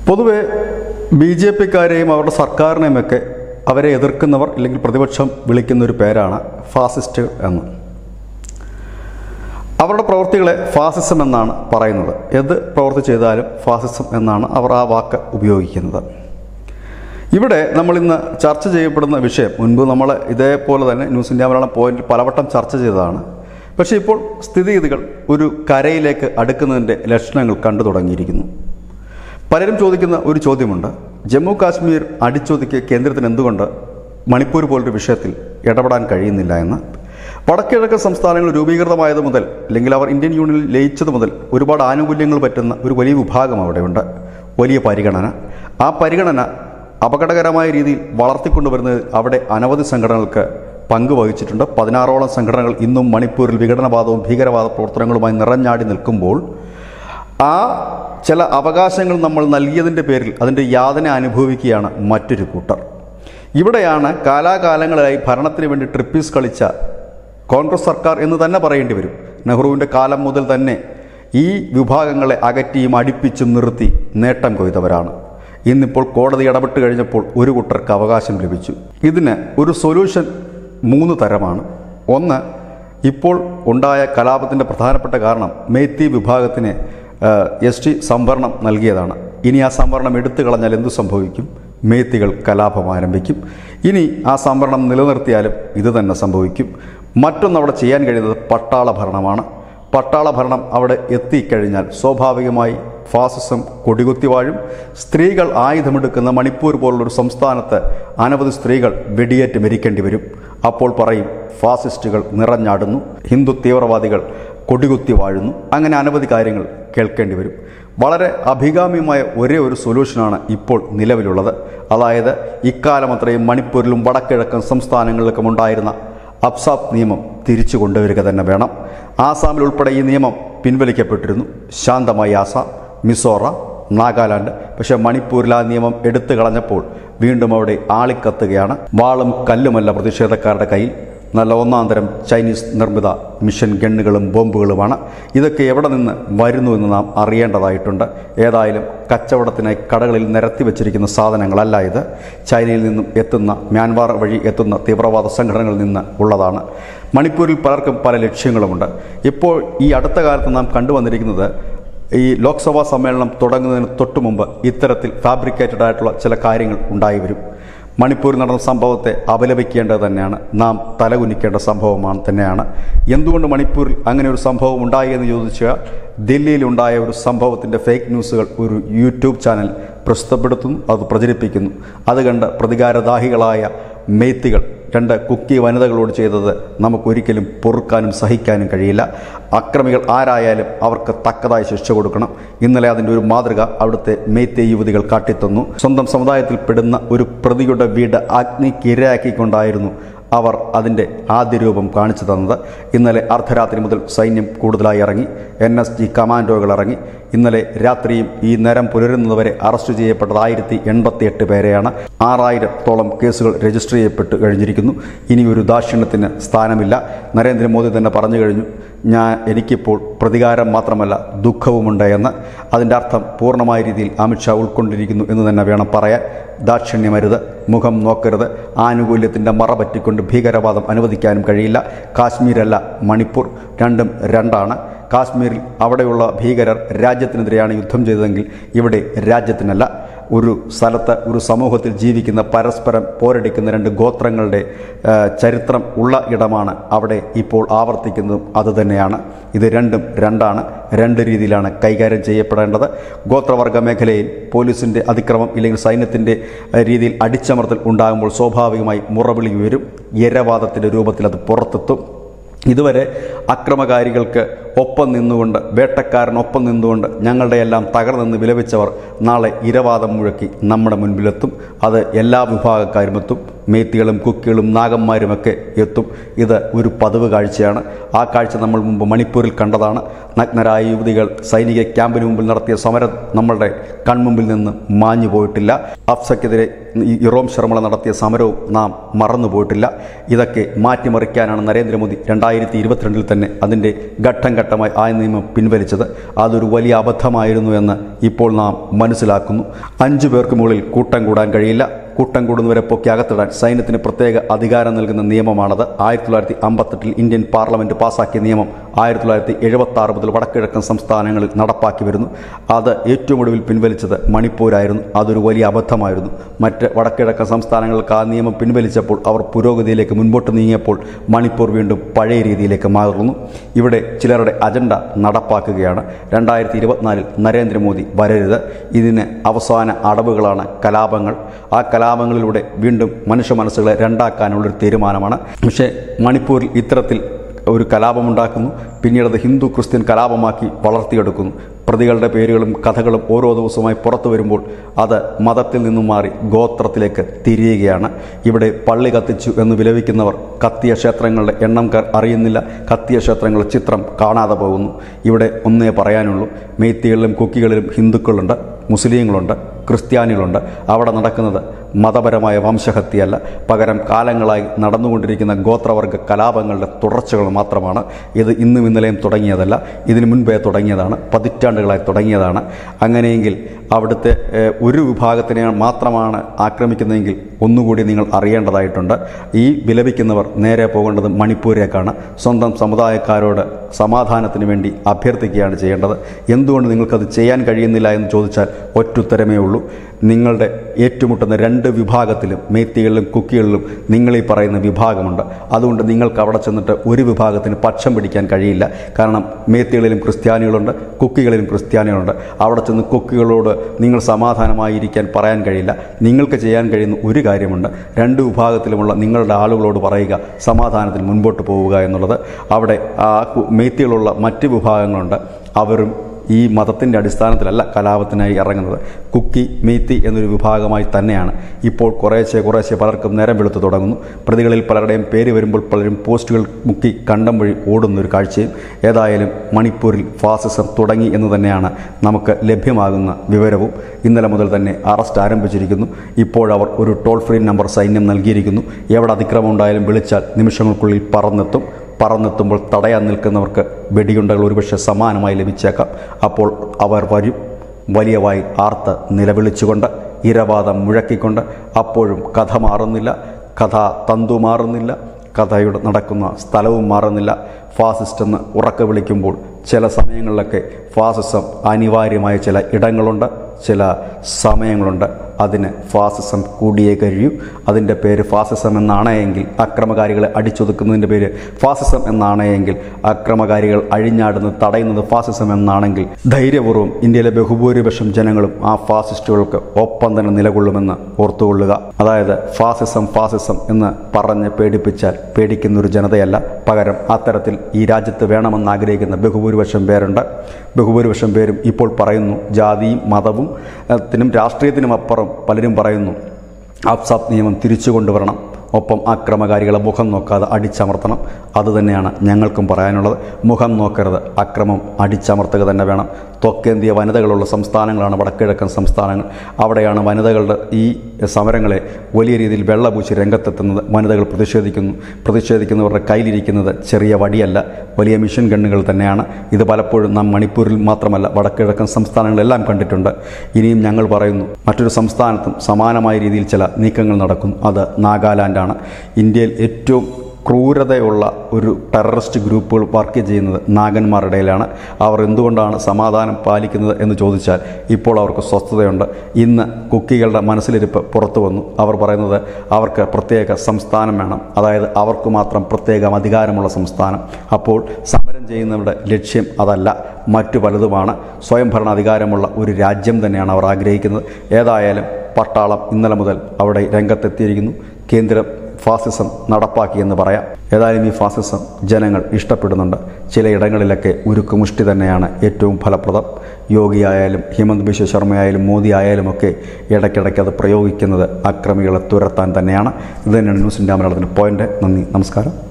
പൊതുവെ B J പിക്കാരെയും അവരുടെ സർക്കാരിനെയുമൊക്കെ അവരെ എതിർക്കുന്നവർ അല്ലെങ്കിൽ പ്രതിപക്ഷം വിളിക്കുന്ന ഒരു പേരാണ് ഫാസിസ്റ്റ് എന്ന് അവരുടെ പ്രവൃത്തികളെ ഫാസിസം എന്നാണ് പറയുന്നത് ഏത് പ്രവൃത്തി ചെയ്താലും ഫാസിസം എന്നാണ് അവർ ആ വാക്ക് ഉപയോഗിക്കുന്നത് ഇവിടെ നമ്മൾ ഇന്ന് ചർച്ച ചെയ്യപ്പെടുന്ന വിഷയം മുൻപ് നമ്മൾ ഇതേപോലെ തന്നെ ന്യൂസ് ഇന്ത്യ മലയാളം പോയിന്റിൽ പലവട്ടം ചർച്ച ചെയ്തതാണ് പക്ഷേ ഇപ്പോൾ സ്ഥിതിഗതികൾ ഒരു കരയിലേക്ക് അടുക്കുന്നതിൻ്റെ ലക്ഷണങ്ങൾ കണ്ടു തുടങ്ങിയിരിക്കുന്നു പലരും ചോദിക്കുന്ന ഒരു ചോദ്യമുണ്ട് ജമ്മു കാശ്മീർ അടിച്ചൊതുക്കിയ കേന്ദ്രത്തിന് എന്തുകൊണ്ട് മണിപ്പൂർ പോലൊരു വിഷയത്തിൽ ഇടപെടാൻ കഴിയുന്നില്ല എന്ന് വടക്കിഴക്കൻ സംസ്ഥാനങ്ങൾ രൂപീകൃതമായത് മുതൽ അല്ലെങ്കിൽ അവർ ഇന്ത്യൻ യൂണിയനിൽ ലയിച്ചത് മുതൽ ഒരുപാട് ആനുകൂല്യങ്ങൾ പറ്റുന്ന ഒരു വലിയ വിഭാഗം അവിടെയുണ്ട് വലിയ പരിഗണന ആ പരിഗണന അപകടകരമായ രീതിയിൽ വളർത്തിക്കൊണ്ടുവരുന്നത് അവിടെ അനവധി സംഘടനകൾക്ക് പങ്കുവഹിച്ചിട്ടുണ്ട് പതിനാറോളം സംഘടനകൾ ഇന്നും മണിപ്പൂരിൽ വിഘടനവാദവും ഭീകരവാദ പ്രവർത്തനങ്ങളുമായി നിറഞ്ഞാടി നിൽക്കുമ്പോൾ ആ ചില അവകാശങ്ങൾ നമ്മൾ നൽകിയതിൻ്റെ പേരിൽ അതിൻ്റെ യാതന അനുഭവിക്കുകയാണ് മറ്റൊരു കൂട്ടർ ഇവിടെയാണ് കാലാകാലങ്ങളായി ഭരണത്തിന് വേണ്ടി ട്രിപ്പീസ് കളിച്ച കോൺഗ്രസ് സർക്കാർ എന്ന് തന്നെ പറയേണ്ടി വരും നെഹ്റുവിൻ്റെ കാലം മുതൽ തന്നെ ഈ വിഭാഗങ്ങളെ അകറ്റിയും അടുപ്പിച്ചും നിർത്തി നേട്ടം കൊയ്തവരാണ് ഇന്നിപ്പോൾ കോടതി ഇടപെട്ട് കഴിഞ്ഞപ്പോൾ ഒരു കൂട്ടർക്ക് അവകാശം ലഭിച്ചു ഇതിന് ഒരു സൊല്യൂഷൻ മൂന്ന് തരമാണ് ഒന്ന് ഇപ്പോൾ ഉണ്ടായ കലാപത്തിൻ്റെ പ്രധാനപ്പെട്ട കാരണം മേത്തി വിഭാഗത്തിന് എസ് ടി സംവരണം നൽകിയതാണ് ഇനി ആ സംവരണം എടുത്തു കളഞ്ഞാൽ എന്തു സംഭവിക്കും മേത്തികൾ കലാപം ആരംഭിക്കും ഇനി ആ സംവരണം നിലനിർത്തിയാലും ഇത് തന്നെ സംഭവിക്കും മറ്റൊന്ന് അവിടെ ചെയ്യാൻ കഴിയുന്നത് പട്ടാള ഭരണമാണ് പട്ടാള ഭരണം അവിടെ എത്തിക്കഴിഞ്ഞാൽ സ്വാഭാവികമായി ഫാസിസം കൊടികുത്തി വാഴും സ്ത്രീകൾ ആയുധമെടുക്കുന്ന മണിപ്പൂർ പോലുള്ളൊരു സംസ്ഥാനത്ത് അനവധി സ്ത്രീകൾ വെടിയേറ്റ് മരിക്കേണ്ടി വരും അപ്പോൾ പറയും ഫാസിസ്റ്റുകൾ നിറഞ്ഞാടുന്നു ഹിന്ദു തീവ്രവാദികൾ കൊടികുത്തി വാഴുന്നു അങ്ങനെ അനവധി കാര്യങ്ങൾ കേൾക്കേണ്ടി വരും വളരെ അഭികാമ്യമായ ഒരേ ഒരു സൊല്യൂഷനാണ് ഇപ്പോൾ നിലവിലുള്ളത് അതായത് ഇക്കാലം അത്രയും മണിപ്പൂരിലും വടക്കിഴക്കൻ സംസ്ഥാനങ്ങളിലൊക്കെ ഉണ്ടായിരുന്ന അബ്സാബ് നിയമം തിരിച്ചു കൊണ്ടുവരിക തന്നെ വേണം ആസാമിൽ ഉൾപ്പെടെ ഈ നിയമം പിൻവലിക്കപ്പെട്ടിരുന്നു ശാന്തമായി ആസാം മിസോറാം നാഗാലാൻഡ് പക്ഷേ മണിപ്പൂരിൽ ആ നിയമം എടുത്തു കളഞ്ഞപ്പോൾ വീണ്ടും അവിടെ ആളിക്കത്തുകയാണ് വാളും കല്ലുമല്ല പ്രതിഷേധക്കാരുടെ കയ്യിൽ നല്ല ഒന്നാം തരം ചൈനീസ് നിർമ്മിത മിഷൻ ഗണ്ണുകളും ബോംബുകളുമാണ് ഇതൊക്കെ എവിടെ നിന്ന് വരുന്നു എന്ന് നാം അറിയേണ്ടതായിട്ടുണ്ട് ഏതായാലും കച്ചവടത്തിനായി കടകളിൽ നിരത്തി വച്ചിരിക്കുന്ന സാധനങ്ങളല്ല ഇത് ചൈനയിൽ നിന്നും എത്തുന്ന മ്യാൻമാർ വഴി എത്തുന്ന തീവ്രവാദ സംഘടനകളിൽ നിന്ന് ഉള്ളതാണ് മണിപ്പൂരിൽ പലർക്കും പല ലക്ഷ്യങ്ങളുമുണ്ട് ഇപ്പോൾ ഈ അടുത്ത കാലത്ത് നാം കണ്ടുവന്നിരിക്കുന്നത് ഈ ലോക്സഭാ സമ്മേളനം തുടങ്ങുന്നതിന് തൊട്ടു മുമ്പ് ഇത്തരത്തിൽ ഫാബ്രിക്കേറ്റഡ് ആയിട്ടുള്ള ചില കാര്യങ്ങൾ ഉണ്ടായി വരും മണിപ്പൂരിൽ നടന്ന സംഭവത്തെ അപലപിക്കേണ്ടത് തന്നെയാണ് നാം തലകുനിക്കേണ്ട സംഭവമാണ് തന്നെയാണ് എന്തുകൊണ്ട് മണിപ്പൂരിൽ അങ്ങനെ ഒരു സംഭവം ഉണ്ടായി എന്ന് ചോദിച്ചാൽ ദില്ലിയിലുണ്ടായ ഒരു സംഭവത്തിൻ്റെ ഫേക്ക് ന്യൂസുകൾ ഒരു യൂട്യൂബ് ചാനൽ പ്രസിദ്ധപ്പെടുത്തുന്നു അത് പ്രചരിപ്പിക്കുന്നു അത് കണ്ട് പ്രതികാരദാഹികളായ മേത്തികൾ രണ്ട് കുക്കി വനിതകളോട് ചെയ്തത് നമുക്കൊരിക്കലും പൊറുക്കാനും സഹിക്കാനും കഴിയില്ല അക്രമികൾ ആരായാലും അവർക്ക് തക്കതായ ശിക്ഷ കൊടുക്കണം ഇന്നലെ അതിൻ്റെ ഒരു മാതൃക അവിടുത്തെ മേത്തെ യുവതികൾ കാട്ടിത്തന്നു സ്വന്തം സമുദായത്തിൽപ്പെടുന്ന ഒരു പ്രതിയുടെ വീട് അഗ്നിക്കിരയാക്കിക്കൊണ്ടായിരുന്നു അവർ അതിൻ്റെ ആദ്യ രൂപം കാണിച്ചു തന്നത് ഇന്നലെ അർദ്ധരാത്രി മുതൽ സൈന്യം കൂടുതലായി ഇറങ്ങി എൻ എസ് ജി കമാൻഡോകൾ ഇറങ്ങി ഇന്നലെ രാത്രിയും ഈ നേരം പുലരുന്നതുവരെ അറസ്റ്റ് ചെയ്യപ്പെട്ടത് ആയിരത്തി എൺപത്തിയെട്ട് പേരെയാണ് ആറായിരത്തോളം കേസുകൾ രജിസ്റ്റർ ചെയ്യപ്പെട്ട് കഴിഞ്ഞിരിക്കുന്നു ഇനി ഒരു ദാക്ഷിണ്യത്തിന് സ്ഥാനമില്ല നരേന്ദ്രമോദി തന്നെ പറഞ്ഞു കഴിഞ്ഞു ഞാൻ എനിക്കിപ്പോൾ പ്രതികാരം മാത്രമല്ല ദുഃഖവുമുണ്ട് എന്ന് അതിൻ്റെ അർത്ഥം പൂർണ്ണമായ രീതിയിൽ അമിത്ഷാ ഉൾക്കൊണ്ടിരിക്കുന്നു എന്ന് തന്നെ വേണം പറയാൻ ദാക്ഷിണ്യമരുത് മുഖം നോക്കരുത് ആനുകൂല്യത്തിൻ്റെ മറ പറ്റിക്കൊണ്ട് ഭീകരവാദം അനുവദിക്കാനും കഴിയില്ല കാശ്മീരല്ല മണിപ്പൂർ രണ്ടും രണ്ടാണ് കാശ്മീരിൽ അവിടെയുള്ള ഭീകരർ രാജ്യത്തിനെതിരെയാണ് യുദ്ധം ചെയ്തതെങ്കിൽ ഇവിടെ രാജ്യത്തിനല്ല ഒരു സ്ഥലത്ത് ഒരു സമൂഹത്തിൽ ജീവിക്കുന്ന പരസ്പരം പോരടിക്കുന്ന രണ്ട് ഗോത്രങ്ങളുടെ ആ, ചരിത്രം ഉള്ള ഇടമാണ് അവിടെ ഇപ്പോൾ ആവർത്തിക്കുന്നതും അതുതന്നെയാണ് ഇത് രണ്ടും രണ്ടാണ് രണ്ട് രീതിയിലാണ് കൈകാര്യം ചെയ്യപ്പെടേണ്ടത് ഗോത്രവർഗ മേഖലയിൽ പോലീസിൻ്റെ അതിക്രമം ഇല്ലെങ്കിൽ സൈന്യത്തിൻ്റെ ആ, രീതിയിൽ അടിച്ചമർത്തൽ ഉണ്ടാകുമ്പോൾ സ്വാഭാവികമായി മുറവിളി ഉയരും ഇരവാദത്തിൻ്റെ രൂപത്തിൽ അത് പുറത്തെത്തും ഇതുവരെ അക്രമകാരികൾക്ക് ഒപ്പം നിന്നുകൊണ്ട് വേട്ടക്കാരനൊപ്പം നിന്നുകൊണ്ട് ഞങ്ങളുടെ എല്ലാം തകർന്നെന്ന് വിലപിച്ചവർ നാളെ ഇരവാദം മുഴക്കി നമ്മുടെ മുൻപിലെത്തും അത് എല്ലാ വിഭാഗക്കാരും എത്തും മേത്തികളും കുക്കികളും നാഗന്മാരുമൊക്കെ എത്തും ഇത് ഒരു പതിവ് കാഴ്ചയാണ് ആ കാഴ്ച നമ്മൾ മുമ്പ് മണിപ്പൂരിൽ കണ്ടതാണ് നഗ്നരായ യുവതികൾ സൈനിക ക്യാമ്പിന് മുമ്പിൽ നടത്തിയ സമരം നമ്മളുടെ കൺമുമ്പിൽ നിന്ന് മാഞ്ഞു പോയിട്ടില്ല അഫ്സക്കെതിരെ ഈ ഇറോം ശർമ്മള നടത്തിയ സമരവും നാം മറന്നു പോയിട്ടില്ല ഇതൊക്കെ മാറ്റിമറിക്കാനാണ് നരേന്ദ്രമോദി രണ്ടായിരത്തി ഇരുപത്തിരണ്ടിൽ തന്നെ അതിൻ്റെ ഘട്ടം ഘട്ടമായി ആ നിയമം പിൻവലിച്ചത് അതൊരു വലിയ അബദ്ധമായിരുന്നു എന്ന് ഇപ്പോൾ നാം മനസ്സിലാക്കുന്നു അഞ്ചു പേർക്ക് മുകളിൽ കൂട്ടം കൂടാൻ കഴിയില്ല കൂട്ടം കൂടുന്നവരെ പൊക്കി അകത്തിടാൻ സൈന്യത്തിന് പ്രത്യേക അധികാരം നൽകുന്ന നിയമമാണത് ആയിരത്തി തൊള്ളായിരത്തി അമ്പത്തെട്ടിൽ ഇന്ത്യൻ പാർലമെന്റ് പാസാക്കിയ നിയമം ആയിരത്തി തൊള്ളായിരത്തി എഴുപത്തി ആറ് മുതൽ വടക്കിഴക്കൻ സംസ്ഥാനങ്ങളിൽ നടപ്പാക്കി വരുന്നു അത് ഏറ്റവും ഒടുവിൽ പിൻവലിച്ചത് മണിപ്പൂരായിരുന്നു അതൊരു വലിയ അബദ്ധമായിരുന്നു മറ്റ് വടക്കിഴക്കൻ സംസ്ഥാനങ്ങൾക്ക് ആ നിയമം പിൻവലിച്ചപ്പോൾ അവർ പുരോഗതിയിലേക്ക് മുൻപോട്ട് നീങ്ങിയപ്പോൾ മണിപ്പൂർ വീണ്ടും പഴയ രീതിയിലേക്ക് മാറുന്നു ഇവിടെ ചിലരുടെ അജണ്ട നടപ്പാക്കുകയാണ് രണ്ടായിരത്തി ഇരുപത്തിനാലിൽ നരേന്ദ്രമോദി വരരുത് ഇതിന് അവസാന അടവുകളാണ് കലാപങ്ങൾ ആ കലാപങ്ങളിലൂടെ വീണ്ടും മനുഷ്യ മനസ്സുകളെ രണ്ടാക്കാനുള്ളൊരു തീരുമാനമാണ് പക്ഷേ മണിപ്പൂരിൽ ഇത്തരത്തിൽ ഒരു കലാപമുണ്ടാക്കുന്നു പിന്നീട് അത് ഹിന്ദു ക്രിസ്ത്യൻ കലാപമാക്കി വളർത്തിയെടുക്കുന്നു പ്രതികളുടെ പേരുകളും കഥകളും ഓരോ ദിവസവുമായി പുറത്തു വരുമ്പോൾ അത് മതത്തിൽ നിന്നും മാറി ഗോത്രത്തിലേക്ക് തിരിയുകയാണ് ഇവിടെ പള്ളി കത്തിച്ചു എന്ന് വിലപിക്കുന്നവർ കത്തിയ ക്ഷേത്രങ്ങളുടെ എണ്ണം ക- അറിയുന്നില്ല കത്തിയ ക്ഷേത്രങ്ങളുടെ ചിത്രം കാണാതെ പോകുന്നു ഇവിടെ ഒന്നേ പറയാനുള്ളൂ മെയ്ത്തികളിലും കുക്കികളിലും ഹിന്ദുക്കളുണ്ട് മുസ്ലിങ്ങളുണ്ട് ക്രിസ്ത്യാനികളുണ്ട് അവിടെ നടക്കുന്നത് മതപരമായ വംശഹത്യയല്ല പകരം കാലങ്ങളായി നടന്നുകൊണ്ടിരിക്കുന്ന ഗോത്രവർഗ കലാപങ്ങളുടെ തുടർച്ചകൾ മാത്രമാണ് ഇത് ഇന്നും ഇന്നലെയും തുടങ്ങിയതല്ല ഇതിനു മുൻപേ തുടങ്ങിയതാണ് പതിറ്റാണ്ടുകളായി തുടങ്ങിയതാണ് അങ്ങനെയെങ്കിൽ അവിടുത്തെ ഏഹ്, ഒരു വിഭാഗത്തിനെ മാത്രമാണ് ആക്രമിക്കുന്നതെങ്കിൽ ഒന്നുകൂടി നിങ്ങൾ അറിയേണ്ടതായിട്ടുണ്ട് ഈ വിലപിക്കുന്നവർ നേരെ പോകേണ്ടത് മണിപ്പൂരിലേക്കാണ് സ്വന്തം സമുദായക്കാരോട് സമാധാനത്തിന് വേണ്ടി അഭ്യർത്ഥിക്കുകയാണ് ചെയ്യേണ്ടത് എന്തുകൊണ്ട് നിങ്ങൾക്കത് ചെയ്യാൻ കഴിയുന്നില്ല എന്ന് ചോദിച്ചാൽ ഒറ്റുത്തരമേ ഉള്ളൂ നിങ്ങളുടെ ഏറ്റുമുട്ടുന്ന രണ്ട് വിഭാഗത്തിലും മേത്തികളിലും കുക്കികളിലും നിങ്ങൾ ഈ പറയുന്ന വിഭാഗമുണ്ട് അതുകൊണ്ട് നിങ്ങൾക്ക് അവിടെ ചെന്നിട്ട് ഒരു വിഭാഗത്തിന് പക്ഷം പിടിക്കാൻ കഴിയില്ല കാരണം മേത്തികളിലും ക്രിസ്ത്യാനികളുണ്ട് കുക്കികളിലും ക്രിസ്ത്യാനികളുണ്ട് അവിടെ ചെന്ന് കുക്കികളോട് നിങ്ങൾ സമാധാനമായിരിക്കാൻ പറയാൻ കഴിയില്ല നിങ്ങൾക്ക് ചെയ്യാൻ കഴിയുന്ന ഒരു കാര്യമുണ്ട് രണ്ട് വിഭാഗത്തിലുമുള്ള നിങ്ങളുടെ ആളുകളോട് പറയുക സമാധാനത്തിന് മുൻപോട്ട് പോവുക എന്നുള്ളത് അവിടെ ആ കു- മേത്തികളുള്ള മറ്റ് വിഭാഗങ്ങളുണ്ട് അവരും ഈ മതത്തിൻ്റെ അടിസ്ഥാനത്തിലല്ല കലാപത്തിനായി ഇറങ്ങുന്നത് കുക്കി മീത്തി എന്നൊരു വിഭാഗമായി തന്നെയാണ് ഇപ്പോൾ കുറേശ്ശെ കുറേശ്ശെ പലർക്കും നേരം വെളുത്തു തുടങ്ങുന്നു പ്രതികളിൽ പലരുടെയും പേര് വരുമ്പോൾ പലരും പോസ്റ്റുകൾ മുക്കി കണ്ടം വഴി ഓടുന്ന ഒരു കാഴ്ചയും ഏതായാലും മണിപ്പൂരിൽ ഫാസിസം തുടങ്ങി എന്ന് തന്നെയാണ് നമുക്ക് ലഭ്യമാകുന്ന വിവരവും ഇന്നലെ മുതൽ തന്നെ അറസ്റ്റ് ആരംഭിച്ചിരിക്കുന്നു ഇപ്പോഴവർ ഒരു ടോൾ ഫ്രീ നമ്പർ സൈന്യം നൽകിയിരിക്കുന്നു എവിടെ അതിക്രമം ഉണ്ടായാലും വിളിച്ചാൽ നിമിഷങ്ങൾക്കുള്ളിൽ പറന്നെത്തും പറന്നെത്തുമ്പോൾ തടയാൻ നിൽക്കുന്നവർക്ക് വെടിയുണ്ടകൾ ഒരുപക്ഷെ സമാനമായി ലഭിച്ചേക്കാം അപ്പോൾ അവർ വരും വലിയ വായിൽ ആർത്ത് നിലവിളിച്ചുകൊണ്ട് ഇരവാദം മുഴക്കിക്കൊണ്ട് അപ്പോഴും കഥ മാറുന്നില്ല കഥ തന്തു മാറുന്നില്ല കഥയുടെ നടക്കുന്ന സ്ഥലവും മാറുന്നില്ല ഫാസിസ്റ്റ് എന്ന് ഉറക്കെ വിളിക്കുമ്പോൾ ചില സമയങ്ങളിലൊക്കെ ഫാസിസം അനിവാര്യമായ ചില ഇടങ്ങളുണ്ട് ചില സമയങ്ങളുണ്ട് അതിന് ഫാസിസം കൂടിയേ കഴിയൂ അതിൻ്റെ പേര് ഫാസിസം എന്നാണ് എങ്കിൽ അക്രമകാരികളെ അടിച്ചൊതുക്കുന്നതിൻ്റെ പേര് ഫാസിസം എന്നാണ് എങ്കിൽ അക്രമകാരികൾ അഴിഞ്ഞാടുന്നത് തടയുന്നത് ഫാസിസം എന്നാണെങ്കിൽ ധൈര്യപൂർവ്വം ഇന്ത്യയിലെ ബഹുഭൂരിപക്ഷം ജനങ്ങളും ആ ഫാസിസ്റ്റുകൾക്ക് ഒപ്പം തന്നെ നിലകൊള്ളുമെന്ന് ഓർത്തുകൊള്ളുക അതായത് ഫാസിസം ഫാസിസം എന്ന് പറഞ്ഞ് പേടിപ്പിച്ചാൽ പേടിക്കുന്ന ഒരു ജനതയല്ല പകരം അത്തരത്തിൽ ഈ രാജ്യത്ത് വേണമെന്ന് ആഗ്രഹിക്കുന്ന ബഹുഭൂരിപക്ഷം പേരുണ്ട് ബഹുഭൂരിപക്ഷം പേരും ഇപ്പോൾ പറയുന്നു ജാതിയും മതവും ഏഹ്, ത്തിനും രാഷ്ട്രീയത്തിനും അപ്പുറം പലരും പറയുന്നു അബ്സാബ് നിയമം തിരിച്ചു കൊണ്ടുവരണം ഒപ്പം അക്രമകാരികളെ മുഖം നോക്കാതെ അടിച്ചമർത്തണം അതുതന്നെയാണ് ഞങ്ങൾക്കും പറയാനുള്ളത് മുഖം നോക്കരുത് അക്രമം അടിച്ചമർത്തുക തന്നെ വേണം ത്വക്കേന്തിയ വനിതകളുള്ള സംസ്ഥാനങ്ങളാണ് വടക്കിഴക്കൻ സംസ്ഥാനങ്ങൾ അവിടെയാണ് വനിതകളുടെ ഈ സമരങ്ങളെ വലിയ രീതിയിൽ വെള്ളപൂശി രംഗത്തെത്തുന്നത് വനിതകൾ പ്രതിഷേധിക്കുന്നു പ്രതിഷേധിക്കുന്നവരുടെ കയ്യിലിരിക്കുന്നത് ചെറിയ വടിയല്ല വലിയ മിഷൻ ഗണ്ണുകൾ തന്നെയാണ് ഇത് പലപ്പോഴും നാം മണിപ്പൂരിൽ മാത്രമല്ല വടക്കിഴക്കൻ സംസ്ഥാനങ്ങളിലെല്ലാം കണ്ടിട്ടുണ്ട് ഇനിയും ഞങ്ങൾ പറയുന്നു മറ്റൊരു സംസ്ഥാനത്തും സമാനമായ രീതിയിൽ ചില നീക്കങ്ങൾ നടക്കുന്നു അത് നാഗാലാൻഡാണ് ഇന്ത്യയിൽ ഏറ്റവും ക്രൂരതയുള്ള ഒരു ടെററിസ്റ്റ് ഗ്രൂപ്പുകൾ വർക്ക് ചെയ്യുന്നത് നാഗന്മാരുടെ ഇടയിലാണ് അവർ എന്തുകൊണ്ടാണ് സമാധാനം പാലിക്കുന്നത് എന്ന് ചോദിച്ചാൽ ഇപ്പോൾ അവർക്ക് സ്വസ്ഥതയുണ്ട് ഇന്ന് കുക്കികളുടെ മനസ്സിലിരിപ്പ് പുറത്തു വന്നു അവർ പറയുന്നത് അവർക്ക് പ്രത്യേക സംസ്ഥാനം വേണം അതായത് അവർക്ക് മാത്രം പ്രത്യേകം അധികാരമുള്ള സംസ്ഥാനം അപ്പോൾ സമരം ചെയ്യുന്നവരുടെ ലക്ഷ്യം അതല്ല മറ്റു പലതുമാണ് സ്വയംഭരണ അധികാരമുള്ള ഒരു രാജ്യം തന്നെയാണ് അവർ ആഗ്രഹിക്കുന്നത് ഏതായാലും പട്ടാളം ഇന്നലെ മുതൽ അവിടെ രംഗത്തെത്തിയിരിക്കുന്നു കേന്ദ്രം ഫാസിസം നടപ്പാക്കിയെന്ന് പറയാം ഏതായാലും ഈ ഫാസിസം ജനങ്ങൾ ഇഷ്ടപ്പെടുന്നുണ്ട് ചിലയിടങ്ങളിലൊക്കെ ഉരുക്കുമുഷ്ടി തന്നെയാണ് ഏറ്റവും ഫലപ്രദം യോഗി ആയാലും ഹിമന്ത് ബിശ്വ ശർമ്മയായാലും മോദി ആയാലും ഒക്കെ ഇടയ്ക്കിടയ്ക്ക് അത് പ്രയോഗിക്കുന്നത് അക്രമികളെ തുരത്താൻ തന്നെയാണ് ഇത് തന്നെയാണ് ന്യൂസ് ഇന്ത്യ മലയാളത്തിൻ്റെ പോയിന്റ് നന്ദി നമസ്കാരം